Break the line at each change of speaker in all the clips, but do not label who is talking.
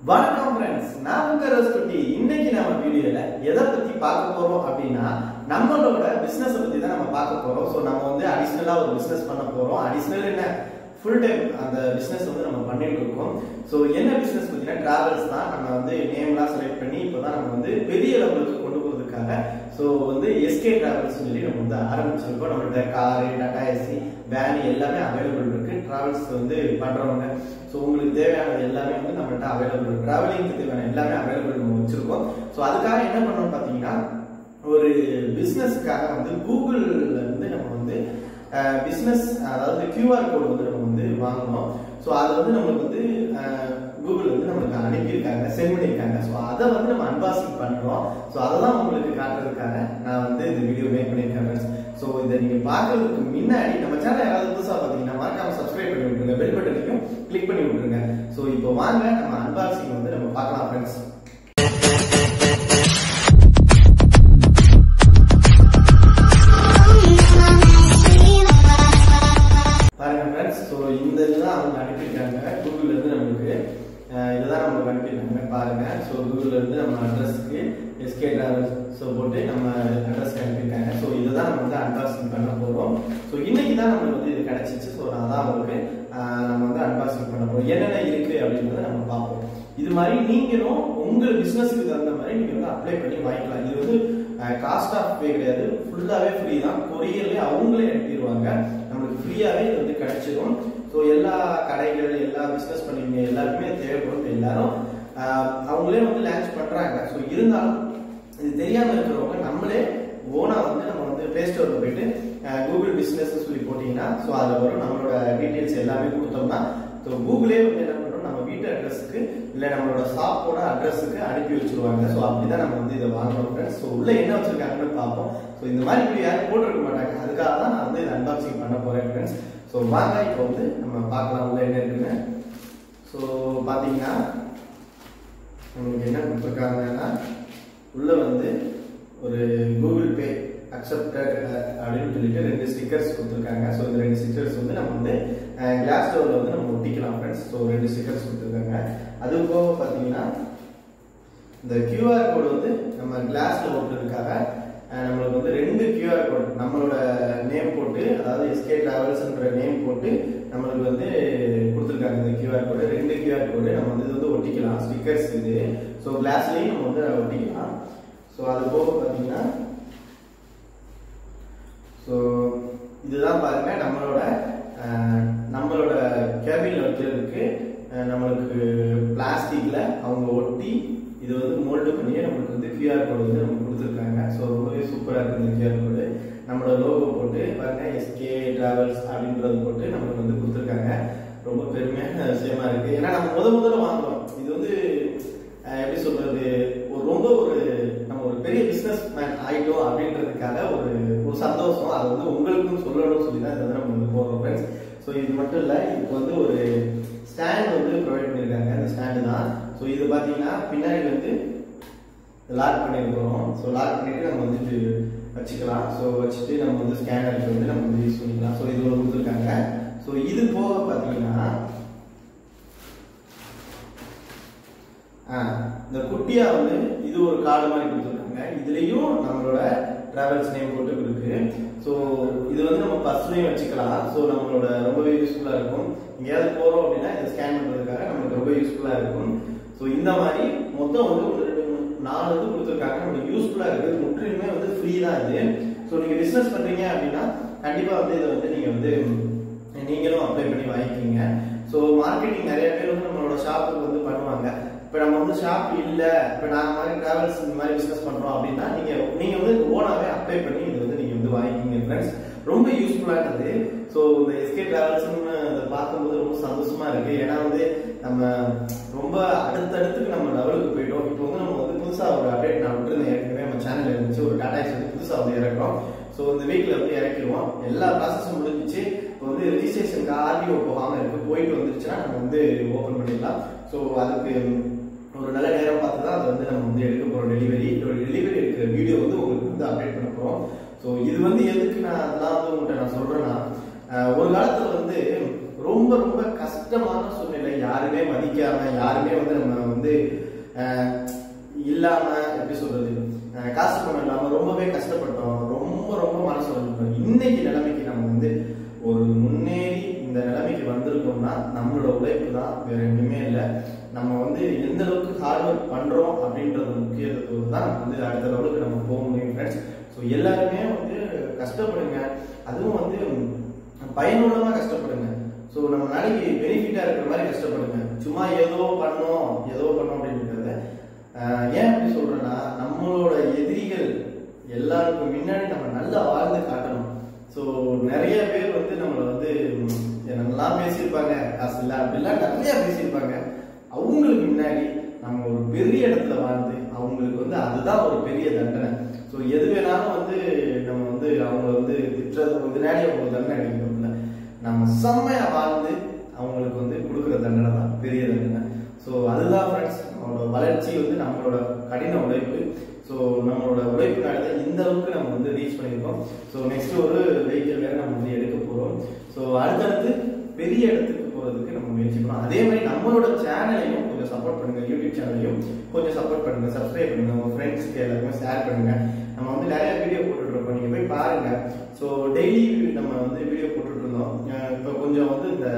வணக்கம் ஃப்ரெண்ட்ஸ் நான் உங்க ரஸ்குட்டி இன்னைக்கு நம்ம வீடியோல எதை பத்தி பார்க்க போறோம் அப்படின்னா நம்மளோட பிசினஸ் பத்தி தான் நம்ம பார்க்க போறோம் ஸோ நம்ம வந்து அடிஷ்னலா ஒரு பிசினஸ் பண்ண போறோம் அடிஷ்னல் என்ன ஃபுல் டைம் அந்த பிசினஸ் வந்து நம்ம பண்ணிட்டு இருக்கோம் ஸோ என்ன பிசினஸ் பார்த்தீங்கன்னா டிராவல்ஸ் தான் நம்ம வந்து நேம்லாம் செலக்ட் பண்ணி இப்போதான் நம்ம வந்து பெரிய லெவலுக்கு கொண்டு போகிறதுக்காக ஸோ வந்து எஸ்கே டிராவல்ஸ் சொல்லி நம்ம வந்து ஆரம்பிச்சிருக்கோம் நம்மள்ட்ட காரு டாடா ஏசி வேன் எல்லாமே அவைலபிள் இருக்கு டிராவல்ஸ் வந்து பண்றவங்க ஸோ உங்களுக்கு தேவையானது எல்லாமே வந்து நம்மள்ட்ட அவைலபிள் இருக்கு டிராவலிங்க்கு தேவையான எல்லாமே அவைலபிள் நம்ம வச்சிருக்கோம் ஸோ அதுக்காக என்ன பண்ணோம் பார்த்தீங்கன்னா ஒரு பிஸ்னஸ்க்காக வந்து கூகுள்ல இருந்து நம்ம வந்து பிஸ்னஸ் அதாவது கியூஆர் கோடு வந்து நம்ம வந்து வாங்கணும் ஸோ அது வந்து நம்மளுக்கு வந்து கூகுள் வந்து நம்மளுக்கு அனுப்பியிருக்காங்க சென்ட் பண்ணியிருக்காங்க ஸோ அதை வந்து நம்ம அன்பாக்சிங் பண்ணுறோம் ஸோ அதை தான் உங்களுக்கு காட்டுறதுக்காக நான் வந்து இந்த வீடியோ மேக் பண்ணியிருக்கேன் ஸோ இதை நீங்கள் பார்க்கறதுக்கு முன்னாடி நம்ம சேனல் யாராவது புதுசாக பார்த்தீங்கன்னா மறக்காம சப்ஸ்கிரைப் பண்ணி விட்டுருங்க பெல் பட்டனையும் கிளிக் பண்ணி விட்டுருங்க ஸோ இப்போ வாங்க நம்ம அன்பாக்சிங் வந்து நம்ம பார்க்கலாம் ஃப்ரெண்ட்ஸ் பாருங்க ஃப்ரெண்ட்ஸ் ஸோ இந்த இதுதான் அவங்க அனுப்பியிருக்காங்க கூகுள்ல இருந்து நம்மளுக்கு அஹ் இதுதான் நம்மளுக்கு அனுப்பியிருக்காங்க பாருங்க ஸோ கூகுள்ல இருந்து நம்ம அட்ரஸ்க்கு எஸ்கே டிராவல்ஸ் ஸோ போட்டு நம்ம அட்ரஸ்க்கு அனுப்பியிருக்காங்க ஸோ இதுதான் நம்ம வந்து அன்பாக்சிங் பண்ண போகிறோம் ஸோ இன்னைக்கு தான் நம்மளுக்கு வந்து இது கிடைச்சிச்சு ஸோ நான் தான் உங்களுக்கு அஹ் நம்ம வந்து அன்பாக்சிங் பண்ண போகிறோம் என்னென்ன இருக்கு அப்படின்றத நம்ம பார்ப்போம் இது மாதிரி நீங்களும் உங்கள் பிசினஸ்க்கு தகுந்த மாதிரி நீங்க வந்து அப்ளை பண்ணி வாங்கிக்கலாம் இது வந்து காஸ்ட் ஆஃப் பே கிடையாது ஃபுல்லாவே ஃப்ரீ தான் கொரியர்லேயே அவங்களே அனுப்பிடுவாங்க நம்மளுக்கு ஃப்ரீயாவே இது வந்து கிடைச்சிடும் ஸோ எல்லா கடைகள் எல்லா பிஸ்னஸ் பண்ணிங்க எல்லாருக்குமே தேவைப்படும் எல்லாரும் ஆஹ் அவங்களே வந்து லான்ச் பண்றாங்க ஸோ இருந்தாலும் இது தெரியாம இருக்கிறவங்க நம்மளே ஓனா வந்து நம்ம வந்து பிளே ஸ்டோர்ல போயிட்டு கூகுள் பிசினஸ் சொல்லி போட்டீங்கன்னா ஸோ அதில் வரும் நம்மளோட டீட்டெயில்ஸ் எல்லாமே கொடுத்தோம்னா ஸோ கூகுளே வந்து என்ன பண்ணுறோம் நம்ம வீட்டு அட்ரஸுக்கு இல்லை நம்மளோட ஷாப்போட அட்ரஸுக்கு அனுப்பி வச்சிருவாங்க ஸோ அப்படிதான் நம்ம வந்து இதை வாங்குறோம் ஃப்ரெண்ட்ஸ் ஸோ உள்ள என்ன வச்சிருக்காங்கன்னு பார்ப்போம் ஸோ இந்த மாதிரி வீடியோ யாரும் போட்டிருக்க மாட்டாங்க அதுக்காக தான் நான் வந்து இதை அன்பாக்சிங் பண்ண போறேன் ஃப்ரெண்ட்ஸ் ஸோ வாங்க இப்போ வந்து நம்ம பார்க்கலாம் உள்ள என்ன இருக்குன்னு ஸோ பார்த்தீங்கன்னா உங்களுக்கு என்ன கொடுத்துருக்காங்கன்னா உள்ள வந்து ஒரு கூகுள் பே அக்செப்டட் அப்படின்னு சொல்லிட்டு ரெண்டு ஸ்டிக்கர்ஸ் கொடுத்துருக்காங்க ஸோ இந்த ரெண்டு ஸ்டிக்கர்ஸ் வந்து நம்ம வந்து கிளாஸ் டோரில் வந்து நம்ம ஒட்டிக்கலாம் ஃப்ரெண்ட்ஸ் ஸோ ரெண்டு ஸ்டிக்கர்ஸ் கொடுத்துருக்காங்க அது போக பார்த்தீங்கன்னா இந்த கியூஆர் கோடு வந்து நம்ம கிளாஸ்ல ஒட்டுறதுக்காக நம்மளுக்கு வந்து ரெண்டு கியூஆர் கோடு நம்மளோட நேம் போட்டு அதாவது எஸ்கே டிராவல்ஸ்ன்ற நேம் போட்டு நம்மளுக்கு வந்து கொடுத்துருக்காங்க இந்த கியூஆர் கோடு ரெண்டு கியூஆர் கோடு நம்ம வந்து இது வந்து ஒட்டிக்கலாம் ஸ்டிக்கர்ஸ் இது ஸோ கிளாஸ்லேயும் நம்ம வந்து ஒட்டிக்கலாம் ஸோ அது போக பார்த்தீங்கன்னா ஸோ இதுதான் பாருங்க நம்மளோட நம்மளோட கேபின்ல வைக்கிறதுக்கு நம்மளுக்கு பிளாஸ்டிக்ல அவங்க ஒட்டி இது வந்து மோல்டு பண்ணி நம்மளுக்கு வந்து கியூஆர் கோடு வந்து நமக்கு கொடுத்துருக்காங்க ஸோ ரொம்பவே சூப்பராக இருக்குது இந்த கியூஆர் கோடு நம்மளோட லோகோ போட்டு பாருங்க எஸ்கே டிராவல்ஸ் அப்படின்றது போட்டு நம்மளுக்கு வந்து கொடுத்துருக்காங்க ரொம்ப பெருமையான விஷயமா இருக்கு ஏன்னா நம்ம முத முதல்ல வாங்குறோம் இது வந்து எப்படி சொல்றது ஒரு ரொம்ப ஒரு நம்ம ஒரு பெரிய பிசினஸ் மேன் ஆயிட்டோம் அப்படின்றதுக்காக ஒரு ஒரு சந்தோஷம் அது வந்து உங்களுக்கும் சொல்லணும்னு சொல்லி தான் இதை நம்ம வந்து போடுறோம் ஃப்ரெண்ட்ஸ் ஸோ இது மட்டும் இல்லை இதுக்கு வந்து ஒரு ஸ்டாண்ட் வந்து ப்ரொவைட் பண்ணியிருக்காங்க அந்த ஸ்டாண்டு தான் ஸோ இது பார்த்தீங்கன்னா பின்னாடி வந்து லாக் பண்ணியிருக்கிறோம் ஸோ லாக் பண்ணிட்டு நம்ம வந்துட்டு வச்சுக்கலாம் ஸோ வச்சுட்டு நம்ம வந்து ஸ்கேனருக்கு வந்து நம்ம வந்து யூஸ் பண்ணிக்கலாம் ஸோ இது ஒரு கொடுத்துருக்காங்க ஸோ இது போக பார்த்தீங்கன்னா இந்த குட்டியா வந்து இது ஒரு கார்டு மாதிரி கொடுத்துருக்காங்க இதுலயும் நம்மளோட டிராவல்ஸ் நேம் போட்டு இருக்கு ஸோ இது வந்து நம்ம பஸ்லயும் வச்சுக்கலாம் ஸோ நம்மளோட ரொம்பவே யூஸ்ஃபுல்லா இருக்கும் எங்கேயாவது போறோம் அப்படின்னா இதை ஸ்கேன் பண்றதுக்காக நம்மளுக்கு ரொம்ப யூஸ்ஃபுல்லா இருக்கும் ஸோ இந்த மாதிரி மொத்தம் வந்து ஒரு ரெண்டு மூணு நாலு இது கொடுத்துருக்காங்க நம்மளுக்கு யூஸ்ஃபுல்லா இருக்கு முற்றிலுமே வந்து ஃப்ரீ தான் இது ஸோ நீங்க பிசினஸ் பண்றீங்க அப்படின்னா கண்டிப்பா வந்து இதை வந்து நீங்க வந்து நீங்களும் அப்ளை பண்ணி வாங்கிக்கிங்க ஸோ மார்க்கெட்டிங் நிறைய பேர் வந்து நம்மளோட ஷாப்புக்கு வந்து பண்ணுவாங்க இப்போ நம்ம வந்து ஷாப் இல்லை இப்போ நாங்கள் மாதிரி டிராவல்ஸ் இந்த மாதிரி பிஸ்னஸ் பண்ணுறோம் அப்படின்னா நீங்கள் நீங்கள் வந்து ஓனாகவே அப்ளை பண்ணி இதை வந்து நீங்கள் வந்து வாங்கிக்கிங்க ஃப்ரெண்ட்ஸ் ரொம்ப யூஸ்ஃபுல்லானது ஸோ இந்த எஸ்கே டிராவல்ஸ்னு அதை பார்க்கும்போது ரொம்ப சந்தோஷமா இருக்கு ஏன்னா வந்து நம்ம ரொம்ப அடுத்தடுத்துக்கு நம்ம லெவலுக்கு போயிட்டோம் இப்போ வந்து நம்ம வந்து புதுசாக ஒரு அப்டேட் நான் விட்டுருந்தேன் ஏற்கனவே நம்ம சேனல் இருந்துச்சு ஒரு டாடா வந்து புதுசாக வந்து இறக்குறோம் ஸோ இந்த வீக்கில் வந்து இறக்கிடுவோம் எல்லா ப்ராசஸும் முடிஞ்சிச்சு இப்போ வந்து ரிஜிஸ்ட்ரேஷனுக்கு ஆர்டிஓ போகாமல் இருக்கு போயிட்டு வந்துருச்சுன்னா நம்ம வந்து ஓப்பன் பண்ணிடலாம் ஸோ அதுக்கு ஒரு நல்ல நேரம் பார்த்து தான் அதை வந்து நம்ம வந்து எடுக்க போகிறோம் டெலிவரி டெலிவரி எடுக்கிற வீடியோ வந்து உங்களுக்கு வந்து அப்டேட் பண்ண போகிறோம் ஸோ இது வந்து எதுக்கு நான் அதெல்லாம் வந்து உங்கள்கிட்ட நான் சொல்கிறேன்னா ஒரு காலத்தில் வந்து ரொம்ப ரொம்ப கஷ்டமான சூழ்நிலை யாருமே மதிக்காம யாருமே வந்து நம்ம வந்து அஹ், இல்லாம எப்படி சொல்றது அஹ், காசு பணம் இல்லாம ரொம்பவே கஷ்டப்பட்டோம் ரொம்ப ரொம்ப மனசு வலிப்போம் இன்னைக்கு நிலைமைக்கு நம்ம வந்து ஒரு முன்னேறி இந்த நிலைமைக்கு வந்திருக்கோம்னா நம்மளோட உழைப்பு தான் வேற எதுவுமே இல்லை நம்ம வந்து எந்த அளவுக்கு ஹார்ட் ஒர்க் பண்றோம் அப்படின்றது முக்கியத்துவம் தான் நம்ம வந்து அடுத்த லெவலுக்கு நம்ம போக முடியும் ஃப்ரெண்ட்ஸ் ஸோ எல்லாருமே வந்து கஷ்டப்படுங்க அதுவும் வந்து பயனுள்ளமா கஷ்டப்படுங்க ஸோ நம்ம நாளைக்கு பெனிஃபிட்டா இருக்கிற மாதிரி கஷ்டப்படுங்க சும்மா ஏதோ பண்ணோம் ஏதோ பண்ணோம் அப்படின்றத ஆஹ், ஏன் அப்படி சொல்றேன்னா நம்மளோட எதிரிகள் எல்லாருக்கும் முன்னாடி நம்ம நல்லா வாழ்ந்து காட்டணும் ஸோ நிறைய பேர் வந்து நம்மளை வந்து ம், என்னெல்லாம் பேசியிருப்பாங்க காசு இல்லை அப்படிலாம் நிறைய பேசியிருப்பாங்க அவங்களுக்கு முன்னாடி நம்ம ஒரு பெரிய இடத்துல வாழ்ந்து அவங்களுக்கு வந்து அதுதான் ஒரு பெரிய தண்டனை ஸோ எது வேணாலும் வந்து நம்ம வந்து அவங்க வந்து திட்டுறது முன்னாடி அவங்களுக்கு தண்டனை கிடைக்கணும்ல நம்ம செம்மையா வாழ்ந்து அவங்களுக்கு வந்து கொடுக்குற தண்டனை தான் பெரிய தண்டனை ஸோ அதுதான் ஃப்ரெண்ட்ஸ் நம்மளோட வளர்ச்சி வந்து நம்மளோட கடின உழைப்பு ஸோ நம்மளோட உழைப்பினால தான் இந்த அளவுக்கு நம்ம வந்து ரீச் பண்ணியிருக்கோம் ஸோ நெக்ஸ்ட் ஒரு வெஹிக்கிள் வேற நம்ம வந்து எடுக்க போகிறோம் ஸோ அடுத்தடுத்து பெரிய இடத்துக்கு போகிறதுக்கு நம்ம முயற்சி பண்ணோம் அதே மாதிரி நம்மளோட சேனலையும் கொஞ்சம் சப்போர்ட் பண்ணுங்க யூடியூப் சேனலையும் கொஞ்சம் சப்போர்ட் பண்ணுங்க சப்ஸ்கிரைப் பண்ணுங்க உங்க ஃப்ரெண்ட்ஸ்க்கு எல்லாருமே ஷேர் பண்ணுங்க நம்ம வந்து நிறைய வீடியோ போட்டுட்டு இருக்கோம் நீங்க போய் பாருங்க ஸோ டெய்லி நம்ம வந்து வீடியோ போட்டுட்டு இருந்தோம் அஹ் இப்போ கொஞ்சம் வந்து இந்த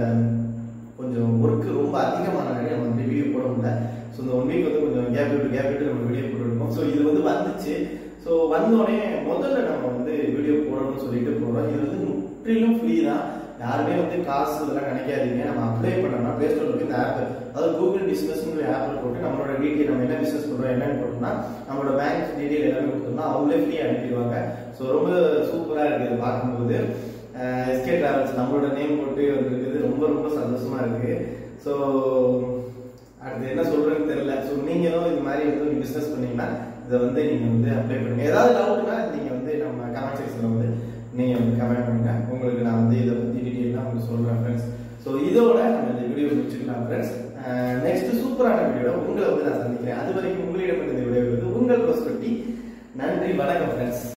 கொஞ்சம் ஒர்க் ரொம்ப அதிகமானனாலே நம்ம வந்து வீடியோ போட முடியல ஸோ இந்த ஒன் வீக் வந்து கொஞ்சம் கேப் விட்டு கேப் விட்டு நம்ம வீடியோ போட்டுருக்கோம் ஸோ இது வந்து வந்துச்சு ஸோ வந்தோடனே முதல்ல நம்ம வந்து வீடியோ போடணும்னு சொல்லிட்டு போறோம் இது வந்து முற்றிலும் ஃப்ரீ தான் யாருமே வந்து காசு இதெல்லாம் நினைக்காதீங்க நம்ம அப்ளை பண்ணோம்னா ப்ளே ஸ்டோர்ல போய் இந்த ஆப் அதாவது கூகுள் பிசினஸ்ங்கிற ஆப்பில் போட்டு நம்மளோட டீட்டெயில் நம்ம என்ன பிசினஸ் பண்றோம் என்னன்னு போட்டோம்னா நம்மளோட பேங்க் டீட்டெயில் எல்லாமே கொடுத்தோம்னா அவங்களே ஃப்ரீ அனுப்பிடுவாங்க ஸோ ரொம்ப சூப்பரா இருக்கு இதை பார்க்கும்போது எஸ்கே டிராவல்ஸ் நம்மளோட நேம் போட்டு வந்திருக்குது ரொம்ப ரொம்ப சந்தோஷமா இருக்கு ஸோ அடுத்து என்ன சொல்றதுன்னு தெரியல ஸோ நீங்களும் இது மாதிரி வந்து பிசினஸ் பண்ணீங்கன்னா இதை வந்து நீங்க வந்து அப்ளை பண்ணுங்க ஏதாவது டவுட்னா நீங்க வந்து நம்ம கமெண்ட் செக்ஷன்ல வந்து நீங்க வந்து கமெண்ட் பண்ணுங்க உங்களுக்கு நான் வந்து இதை பத்தி டீட்டெயிலாக உங்களுக்கு சொல்றேன் ஃப்ரெண்ட்ஸ் ஸோ இதோட நம்ம இந்த வீடியோ முடிச்சுக்கலாம் ஃப்ரெண்ட்ஸ் நெக்ஸ்ட் சூப்பரான வீடியோ உங்களை வந்து நான் சந்திக்கிறேன் அது வரைக்கும் உங்களிடம் இந்த வீடியோ உங்கள் ப்ரோஸ்பெக்டி நன்றி வணக்கம் ஃப்ரெண்ட்ஸ்